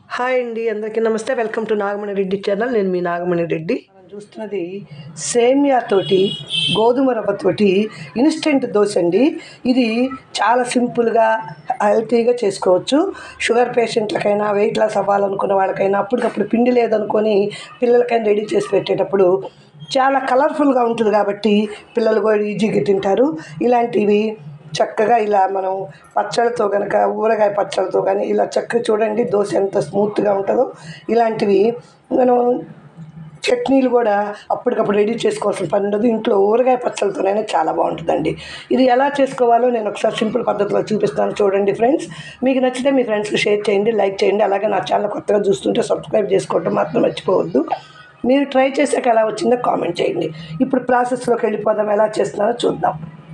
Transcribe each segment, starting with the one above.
hi అండి అందరికీ నమస్తే welcome to Nagamani Reddy channel నేను మీ నాగమణి రెడ్డి మనం చూస్తున్నది సేమియా తోటి గోధుమ రవ్వతోటి ఇన్స్టెంట్ దోశ అండి ఇది చాలా సింపుల్గా హెల్తీగా చేసుకోవచ్చు షుగర్ పేషెంట్లకైనా వెయిట్ లాస్ అవ్వాలనుకున్న వాళ్ళకైనా అప్పటికప్పుడు పిండి లేదనుకొని పిల్లలకైనా రెడీ చేసి పెట్టేటప్పుడు చాలా కలర్ఫుల్గా ఉంటుంది కాబట్టి పిల్లలు కూడా ఈజీగా తింటారు ఇలాంటివి చక్కగా ఇలా మనం పచ్చళ్ళతో కనుక ఊరగాయ పచ్చళ్ళతో కానీ ఇలా చక్కగా చూడండి దోశ ఎంత స్మూత్గా ఉంటుందో ఇలాంటివి మనం చట్నీలు కూడా అప్పటికప్పుడు రెడీ చేసుకోవాల్సిన పని ఉండదు ఇంట్లో ఊరగాయ పచ్చళ్ళతోనైనా చాలా బాగుంటుందండి ఇది ఎలా చేసుకోవాలో నేను ఒకసారి సింపుల్ పద్ధతిలో చూపిస్తాను చూడండి ఫ్రెండ్స్ మీకు నచ్చితే మీ ఫ్రెండ్స్కి షేర్ చేయండి లైక్ చేయండి అలాగే నా ఛానల్ కొత్తగా చూస్తుంటే సబ్స్క్రైబ్ చేసుకోవడం మాత్రం మర్చిపోవద్దు మీరు ట్రై చేసాక ఎలా వచ్చిందో కామెంట్ చేయండి ఇప్పుడు ప్రాసెస్లోకి వెళ్ళిపోదాం ఎలా చేస్తున్నారో చూద్దాం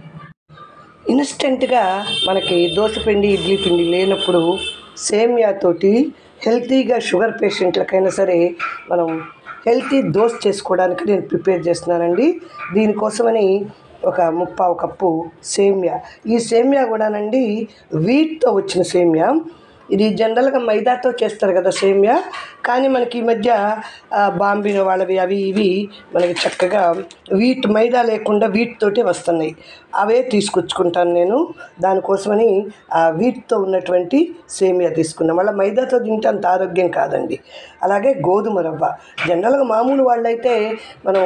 ఇన్స్టెంట్గా మనకి దోశ పిండి ఇడ్లీ పిండి లేనప్పుడు సేమియా తోటి హెల్తీగా షుగర్ పేషెంట్లకైనా సరే మనం హెల్తీ దోశ చేసుకోవడానికి నేను ప్రిపేర్ చేస్తున్నానండి దీనికోసమని ఒక ముప్పావు కప్పు సేమియా ఈ సేమియా కూడానండి వీట్తో వచ్చిన సేమియా ఇది జనరల్గా మైదాతో చేస్తారు కదా సేమియా కానీ మనకి ఈ మధ్య ఆ, బాంబినో వాళ్ళవి అవి ఇవి మనకి చక్కగా వీట్ మైదా లేకుండా వీట్ తోటే వస్తున్నాయి అవే తీసుకొచ్చుకుంటాను నేను దానికోసమని ఆ వీట్తో ఉన్నటువంటి సేమియా తీసుకున్నాం మళ్ళీ మైదాతో తింటే అంత ఆరోగ్యం కాదండి అలాగే గోధుమ రవ్వ జనరల్గా మామూలు వాళ్ళైతే మనం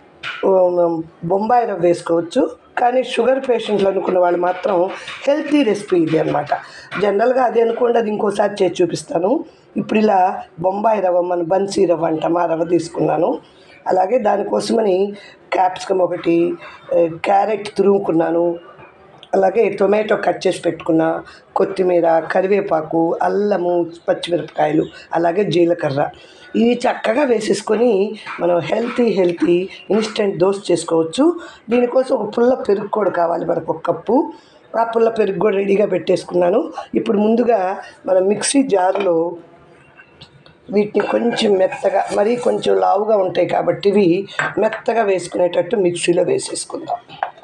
ఉమ్, బొంబాయి రవ్వ వేసుకోవచ్చు కానీ షుగర్ పేషెంట్లు అనుకున్న వాళ్ళు మాత్రం హెల్తీ రెసిపీ ఇది అనమాట జనరల్గా అది అనుకోండి అది ఇంకోసారి చేసి చూపిస్తాను ఇప్పుడు ఇలా బొంబాయి రవ్వ మన బన్సీ రవ్వ అంటాం ఆ రవ్వ తీసుకున్నాను అలాగే దానికోసమని క్యాప్సికమ్ ఒకటి ఏ, క్యారెట్ తురుముకున్నాను అలాగే టొమాటో కట్ చేసి పెట్టుకున్న కొత్తిమీర కరివేపాకు అల్లము పచ్చిమిరపకాయలు అలాగే జీలకర్ర ఇవి చక్కగా వేసేసుకొని మనం హెల్తీ హెల్తీ ఇన్స్టెంట్ దోశ చేసుకోవచ్చు దీనికోసం ఒక పుల్ల పెరుగు కూడా కావాలి మనకు ఒక కప్పు ఆ పుల్ల పెరుగు కూడా రెడీగా పెట్టేసుకున్నాను ఇప్పుడు ముందుగా మనం మిక్సీ జార్లో వీటిని కొంచెం మెత్తగా మరీ కొంచెం లావుగా ఉంటాయి కాబట్టి ఇవి మెత్తగా వేసుకునేటట్టు మిక్సీలో వేసేసుకుందాం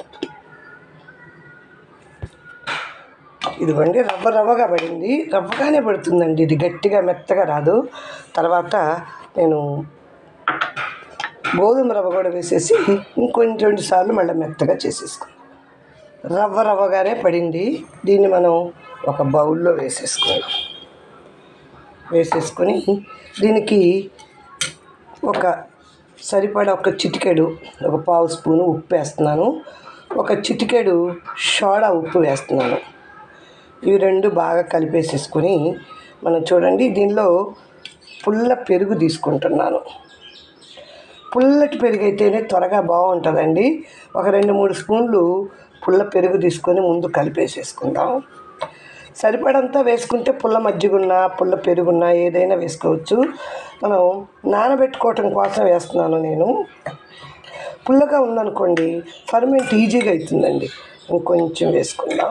ఇదిగోండి రవ్వ రవ్వగా పడింది రవ్వగానే పడుతుందండి ఇది గట్టిగా మెత్తగా రాదు తర్వాత నేను గోధుమ రవ్వ కూడా వేసేసి ఇంకొన్ని రెండు సార్లు మళ్ళీ మెత్తగా చేసేసుకున్నాను రవ్వ రవ్వగానే పడింది దీన్ని మనం ఒక బౌల్లో వేసేసుకుందాం వేసేసుకొని దీనికి ఒక సరిపడా ఒక చిటికెడు ఒక పావు స్పూను ఉప్పు వేస్తున్నాను ఒక చిటికెడు సోడా ఉప్పు వేస్తున్నాను ఇవి రెండు బాగా కలిపేసేసుకొని మనం చూడండి దీనిలో పుల్ల పెరుగు తీసుకుంటున్నాను పుల్లటి పెరుగు అయితేనే త్వరగా బాగుంటుందండి ఒక రెండు మూడు స్పూన్లు పుల్ల పెరుగు తీసుకొని ముందు కలిపేసేసుకుందాం సరిపడంతా వేసుకుంటే పుల్ల మజ్జిగున్నా పుల్ల పెరుగున్నా ఏదైనా వేసుకోవచ్చు మనం నానబెట్టుకోవటం కోసం వేస్తున్నాను నేను పుల్లగా ఉందనుకోండి ఫర్మెంట్ ఈజీగా అవుతుందండి ఇంకొంచెం వేసుకుందాం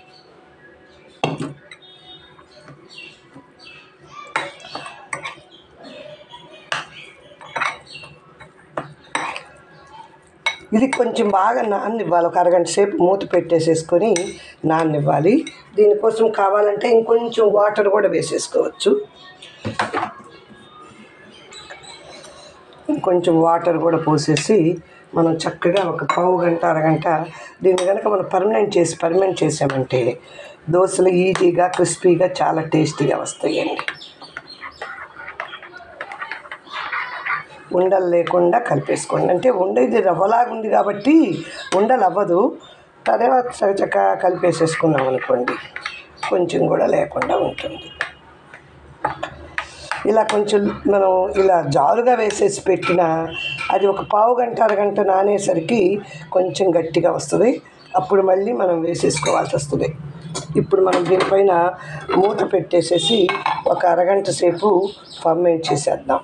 ఇది కొంచెం బాగా నాననివ్వాలి ఒక అరగంట సేపు మూత పెట్టేసేసుకొని నాననివ్వాలి దీనికోసం కావాలంటే ఇంకొంచెం వాటర్ కూడా వేసేసుకోవచ్చు ఇంకొంచెం వాటర్ కూడా పోసేసి మనం చక్కగా ఒక పావు గంట అరగంట దీన్ని కనుక మనం పర్మనెంట్ చేసి పర్మనెంట్ చేసామంటే దోశలు ఈజీగా క్రిస్పీగా చాలా టేస్టీగా వస్తాయండి ఉండలు లేకుండా కలిపేసుకోండి అంటే ఉండ ఇది రవ్వలాగా ఉంది కాబట్టి ఉండలు అవ్వదు తర్వాత చకచక కలిపేసేసుకున్నాం అనుకోండి కొంచెం కూడా లేకుండా ఉంటుంది ఇలా కొంచెం మనం ఇలా జారుగా వేసేసి పెట్టిన అది ఒక పావు గంట అరగంట నానేసరికి కొంచెం గట్టిగా వస్తుంది అప్పుడు మళ్ళీ మనం వేసేసుకోవాల్సి వస్తుంది ఇప్పుడు మనం దీనిపైన మూత పెట్టేసేసి ఒక అరగంట సేపు ఫర్మెంట్ చేసేద్దాం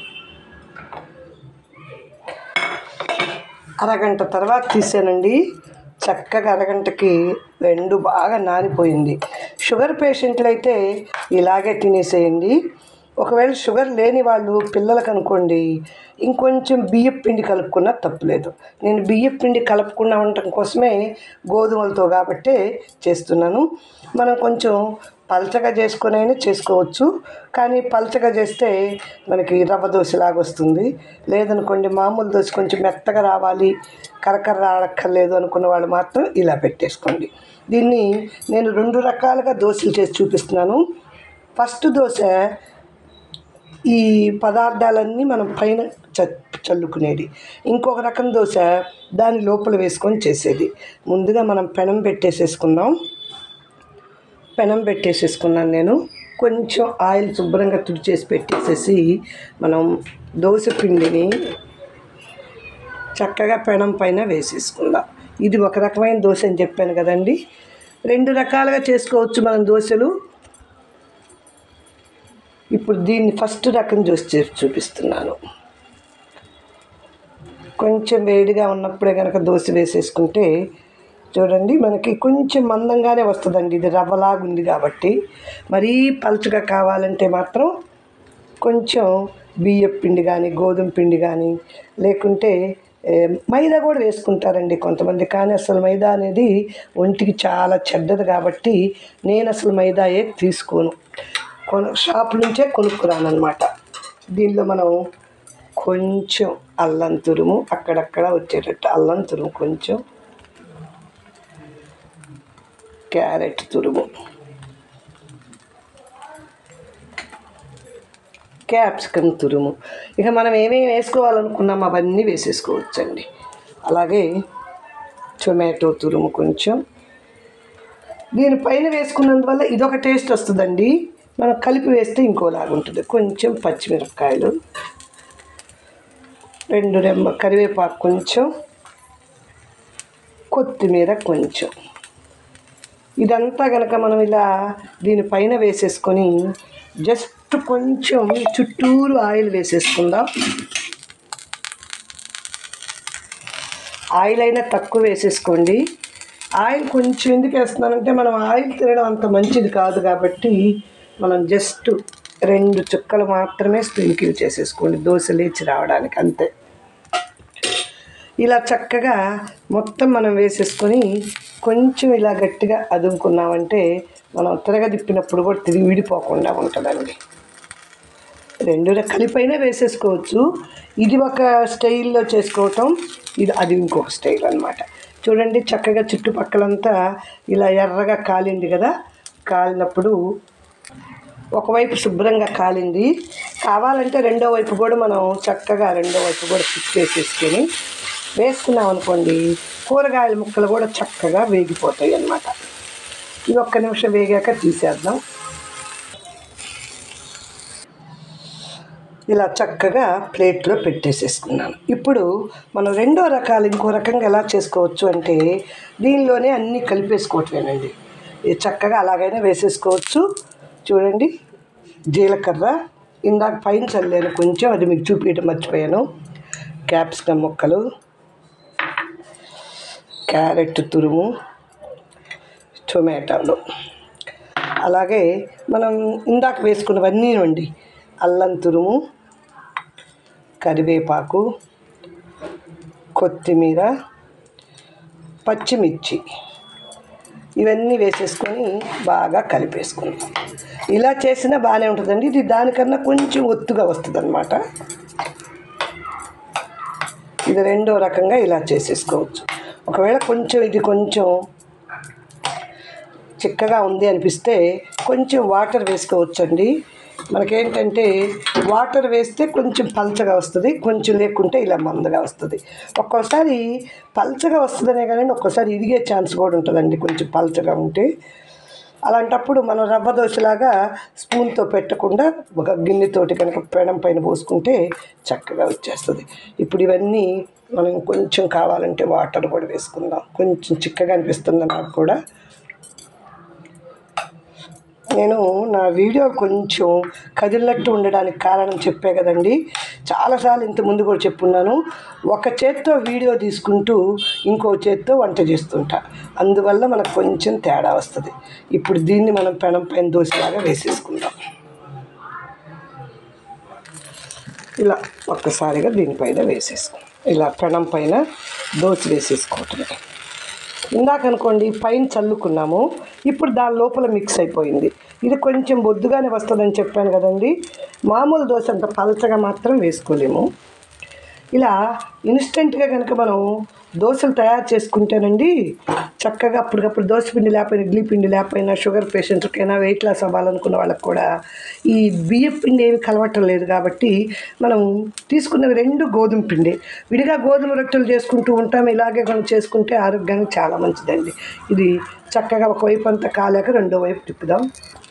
అరగంట తర్వాత తీసానండి చక్కగా అరగంటకి రెండు బాగా నానిపోయింది షుగర్ పేషెంట్లు అయితే ఇలాగే తినేసేయండి ఒకవేళ షుగర్ లేని వాళ్ళు పిల్లలకు అనుకోండి ఇంకొంచెం బియ్యం పిండి కలుపుకున్నా తప్పులేదు నేను బియ్యం పిండి కలుపుకుండా ఉండటం కోసమే గోధుమలతో కాబట్టే చేస్తున్నాను మనం కొంచెం పలచగా చేసుకొని అయినా చేసుకోవచ్చు కానీ పలచగా చేస్తే మనకి రవ్వ దోశలాగా వస్తుంది లేదనుకోండి మామూలు దోశ కొంచెం మెత్తగా రావాలి కరకర రాడక్కర్లేదు అనుకున్న వాళ్ళు మాత్రం ఇలా పెట్టేసుకోండి దీన్ని నేను రెండు రకాలుగా దోశలు చేసి చూపిస్తున్నాను ఫస్ట్ దోశ ఈ పదార్థాలన్నీ మనం పైన చ చల్లుకునేది ఇంకొక రకం దోశ దాని లోపల వేసుకొని చేసేది ముందుగా మనం పెనం పెట్టేసేసుకుందాం పెనం పెట్టేసేసుకున్నాను నేను కొంచెం ఆయిల్ శుభ్రంగా తుడిచేసి పెట్టేసేసి మనం దోశ పిండిని చక్కగా పెనం పైన వేసేసుకుందాం ఇది ఒక రకమైన దోశ అని చెప్పాను కదండి రెండు రకాలుగా చేసుకోవచ్చు మనం దోశలు ఇప్పుడు దీన్ని ఫస్ట్ రకం దోశ చేసి చూపిస్తున్నాను కొంచెం వేడిగా ఉన్నప్పుడే కనుక దోశ వేసేసుకుంటే చూడండి మనకి కొంచెం మందంగానే వస్తుందండి ఇది రవ్వలాగా ఉంది కాబట్టి మరీ పలుచగా కావాలంటే మాత్రం కొంచెం బియ్యం పిండి కానీ గోధుమ పిండి కానీ లేకుంటే ఏ, మైదా కూడా వేసుకుంటారండి కొంతమంది కానీ అసలు మైదా అనేది ఒంటికి చాలా చెడ్డది కాబట్టి నేను అసలు మైదాయే తీసుకోను కొను షాప్ నుంచే కొనుక్కురాను అనమాట దీనిలో మనం కొంచెం అల్లం తురుము అక్కడక్కడ వచ్చేటట్టు అల్లం తురుము కొంచెం క్యారెట్ తురుము క్యాప్సికమ్ తురుము ఇక మనం ఏమేమి వేసుకోవాలనుకున్నాం అవన్నీ వేసేసుకోవచ్చండి అలాగే టొమాటో తురుము కొంచెం దీనిపైన వేసుకున్నందువల్ల ఇదొక టేస్ట్ వస్తుందండి మనం కలిపి వేస్తే ఇంకోలాగా ఉంటుంది కొంచెం పచ్చిమిరపకాయలు రెండు రెమ్మ కరివేపాకు కొంచెం కొత్తిమీర కొంచెం ఇదంతా కనుక మనం ఇలా దీనిపైన వేసేసుకొని జస్ట్ కొంచెం చుట్టూరు ఆయిల్ వేసేసుకుందాం ఆయిల్ అయినా తక్కువ వేసేసుకోండి ఆయిల్ కొంచెం ఎందుకు వేస్తున్నానంటే మనం ఆయిల్ తినడం అంత మంచిది కాదు కాబట్టి మనం జస్ట్ రెండు చుక్కలు మాత్రమే స్ప్రింకిల్ చేసేసుకోండి దోశ లేచి రావడానికి అంతే ఇలా చక్కగా మొత్తం మనం వేసేసుకొని కొంచెం ఇలా గట్టిగా అదుముకున్నామంటే మనం తిరగ తిప్పినప్పుడు కూడా తిరిగి విడిపోకుండా ఉంటుందండి రెండు కలిపైనా వేసేసుకోవచ్చు ఇది ఒక స్టైల్లో చేసుకోవటం ఇది అది ఇంకొక స్టైల్ అన్నమాట చూడండి చక్కగా చుట్టుపక్కలంతా ఇలా ఎర్రగా కాలింది కదా కాలినప్పుడు ఒకవైపు శుభ్రంగా కాలింది కావాలంటే రెండో వైపు కూడా మనం చక్కగా రెండో వైపు కూడా తిప్పేసేసుకొని వేసుకున్నాం అనుకోండి కూరగాయల ముక్కలు కూడా చక్కగా వేగిపోతాయి అన్నమాట ఇది ఒక్క నిమిషం వేగాక తీసేద్దాం ఇలా చక్కగా ప్లేట్లో పెట్టేసేసుకున్నాను ఇప్పుడు మనం రెండో రకాలు ఇంకో రకంగా ఎలా చేసుకోవచ్చు అంటే దీనిలోనే అన్నీ కలిపేసుకోవట్లేనండి ఇది చక్కగా అలాగైనా వేసేసుకోవచ్చు చూడండి జీలకర్ర ఇందాక పైన చల్లాను కొంచెం అది మీకు చూపించడం మర్చిపోయాను క్యాప్సికమ్ ముక్కలు క్యారెట్ తురుము టొమాటోలు అలాగే మనం ఇందాక వేసుకున్నవన్నీ అండి అల్లం తురుము కరివేపాకు కొత్తిమీర పచ్చిమిర్చి ఇవన్నీ వేసేసుకొని బాగా కలిపేసుకుందాం ఇలా చేసినా బాగానే ఉంటుందండి ఇది దానికన్నా కొంచెం ఒత్తుగా వస్తుంది అనమాట ఇది రెండో రకంగా ఇలా చేసేసుకోవచ్చు ఒకవేళ కొంచెం ఇది కొంచెం చిక్కగా ఉంది అనిపిస్తే కొంచెం వాటర్ వేసుకోవచ్చండి మనకేంటంటే వాటర్ వేస్తే కొంచెం పల్చగా వస్తుంది కొంచెం లేకుంటే ఇలా మందగా వస్తుంది ఒక్కోసారి పల్చగా వస్తుందనే కానీ ఒక్కోసారి ఇరిగే ఛాన్స్ కూడా ఉంటుందండి కొంచెం పల్చగా ఉంటే అలాంటప్పుడు మనం రవ్వ దోశలాగా స్పూన్తో పెట్టకుండా ఒక గిన్నెతోటి కనుక పెనం పైన పోసుకుంటే చక్కగా వచ్చేస్తుంది ఇప్పుడు ఇవన్నీ మనం కొంచెం కావాలంటే వాటర్ కూడా వేసుకుందాం కొంచెం చిక్కగా అనిపిస్తుంది నాకు కూడా నేను నా వీడియో కొంచెం కదిలినట్టు ఉండడానికి కారణం చెప్పే కదండి చాలాసార్లు ఇంత ముందు కూడా చెప్పున్నాను ఒక చేత్తో వీడియో తీసుకుంటూ ఇంకో చేత్తో వంట చేస్తుంటా అందువల్ల మనకు కొంచెం తేడా వస్తుంది ఇప్పుడు దీన్ని మనం పెనం పైన దోశలాగా వేసేసుకుందాం ఇలా ఒక్కసారిగా దీనిపైన వేసేసుకో ఇలా పెనం పైన దోశ వేసేసుకోవటమే ఇందాక అనుకోండి పైన చల్లుకున్నాము ఇప్పుడు దాని లోపల మిక్స్ అయిపోయింది ఇది కొంచెం బొద్దుగానే వస్తుందని చెప్పాను కదండి మామూలు దోశ అంత పలచగా మాత్రం వేసుకోలేము ఇలా ఇన్స్టెంట్గా కనుక మనం దోశలు తయారు చేసుకుంటేనండి చక్కగా అప్పటికప్పుడు దోశ పిండి లేకపోయినా ఇడ్లీ పిండి లేకపోయినా షుగర్ పేషెంట్లకైనా వెయిట్ లాస్ అవ్వాలనుకున్న వాళ్ళకి కూడా ఈ బియ్యం పిండి ఏమి కలవటం లేదు కాబట్టి మనం తీసుకున్నవి రెండు గోధుమ పిండి విడిగా గోధుమ రొట్టెలు చేసుకుంటూ ఉంటాం ఇలాగే మనం చేసుకుంటే ఆరోగ్యానికి చాలా మంచిదండి ఇది చక్కగా ఒకవైపు అంతా కాలేక రెండో వైపు తిప్పుదాం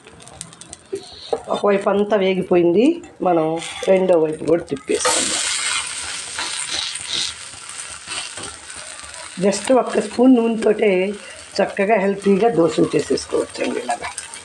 ఒకవైపు అంతా వేగిపోయింది మనం రెండో వైపు కూడా తిప్పేసుకుందాం జస్ట్ ఒక్క స్పూన్ నూనెతోటే చక్కగా హెల్తీగా దోశలు చేసేసుకోవచ్చండి ఇలాగా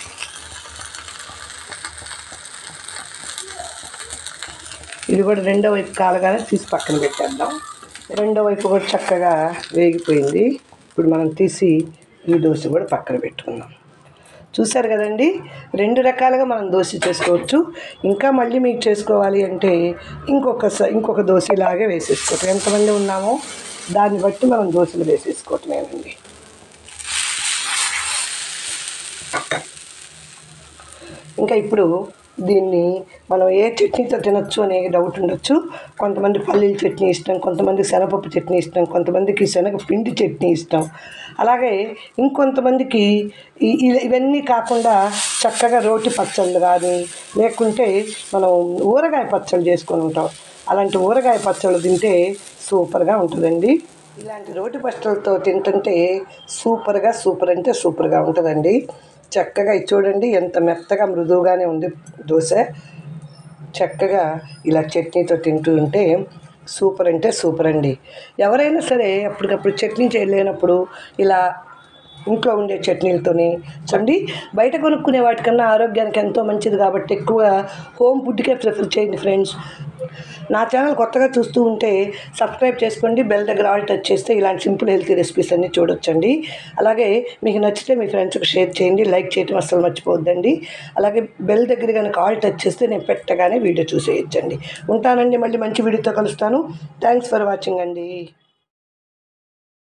ఇది కూడా రెండో వైపు కాలగానే తీసి పక్కన పెట్టేద్దాం రెండో వైపు కూడా చక్కగా వేగిపోయింది ఇప్పుడు మనం తీసి ఈ దోశ కూడా పక్కన పెట్టుకుందాం చూసారు కదండి రెండు రకాలుగా మనం దోశ చేసుకోవచ్చు ఇంకా మళ్ళీ మీకు చేసుకోవాలి అంటే ఇంకొక స- ఇంకొక దోశ ఇలాగే వేసేసుకోవటం ఎంతమంది ఉన్నామో దాన్ని బట్టి మనం దోశలు వేసేసుకోవటమేనండి ఇంకా ఇప్పుడు దీన్ని మనం ఏ చట్నీతో తినొచ్చు అనే డౌట్ ఉండొచ్చు కొంతమంది పల్లీల చట్నీ ఇష్టం కొంతమంది శనగపప్పు చట్నీ ఇష్టం కొంతమందికి శనగ పిండి చట్నీ ఇష్టం అలాగే ఇంకొంతమందికి ఈ- ఈ- ఇవన్నీ కాకుండా చక్కగా రోటి పచ్చళ్ళు కానీ లేకుంటే మనం ఊరగాయ పచ్చళ్ళు చేసుకొని ఉంటాం అలాంటి ఊరగాయ పచ్చళ్ళు తింటే సూపర్గా ఉంటుందండి ఇలాంటి రోటి పచ్చళ్ళతో తింటుంటే సూపర్గా సూపర్ అంటే సూపర్గా ఉంటుందండి చక్కగా ఇది చూడండి ఎంత మెత్తగా మృదువుగానే ఉంది దోశ చక్కగా ఇలా చట్నీతో తింటూ ఉంటే సూపర్ అంటే సూపర్ అండి ఎవరైనా సరే అప్పటికప్పుడు చట్నీ చేయలేనప్పుడు ఇలా ఇంట్లో ఉండే చట్నీలతోని చండి బయట కొనుక్కునే వాటికన్నా ఆరోగ్యానికి ఎంతో మంచిది కాబట్టి ఎక్కువ హోమ్ ఫుడ్కే ప్రిఫర్ చేయండి ఫ్రెండ్స్ నా ఛానల్ కొత్తగా చూస్తూ ఉంటే సబ్స్క్రైబ్ చేసుకోండి బెల్ దగ్గర ఆల్ టచ్ చేస్తే ఇలాంటి సింపుల్ హెల్తీ రెసిపీస్ అన్నీ చూడొచ్చండి అలాగే మీకు నచ్చితే మీ ఫ్రెండ్స్కి షేర్ చేయండి లైక్ చేయడం అస్సలు మర్చిపోవద్దండి అలాగే బెల్ దగ్గర కనుక ఆల్ టచ్ చేస్తే నేను పెట్టగానే వీడియో చూసేయచ్చండి ఉంటానండి మళ్ళీ మంచి వీడియోతో కలుస్తాను థ్యాంక్స్ ఫర్ వాచింగ్ అండి